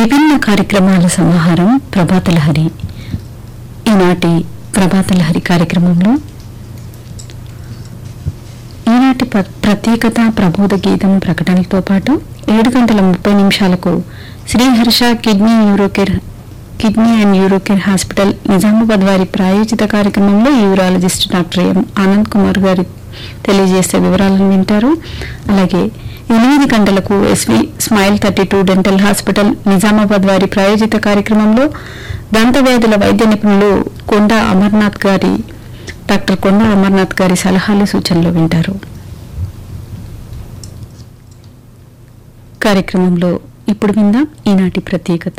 విభిన్న కార్యక్రమాల సమాహారం ప్రభాతలహరి ఈనాటి ప్రభాతలహరి కార్యక్రమంలో ఈనాటి ప్ర- ప్రత్యేకత ప్రబోధ గీతం ప్రకటనలతో పాటు ఏడు గంటల ముప్పై నిమిషాలకు Sriharsha kidney neurocare kidney and neurocare hospital Nizamabad వారి ప్రాయోజిత కార్యక్రమంలో urologist doctor M Anand Kumar గారి తెలియజేసే వివరాలను వింటారు అలాగే ఎనిమిది గంటలకు SV smile thirty two dental hospital Nizamabad వారి ప్రాయోజిత కార్యక్రమంలో దంత వ్యాధుల వైద్య నిపుణులు కొండ అమర్నాథ్ గారి డాక్టర్ కొండ అమర్నాథ్ గారి సలహాలు సూచనలు వింటారు కార్యక్రమంలో ఇప్పుడు విందాం ఈనాటి ప్రత్యేకత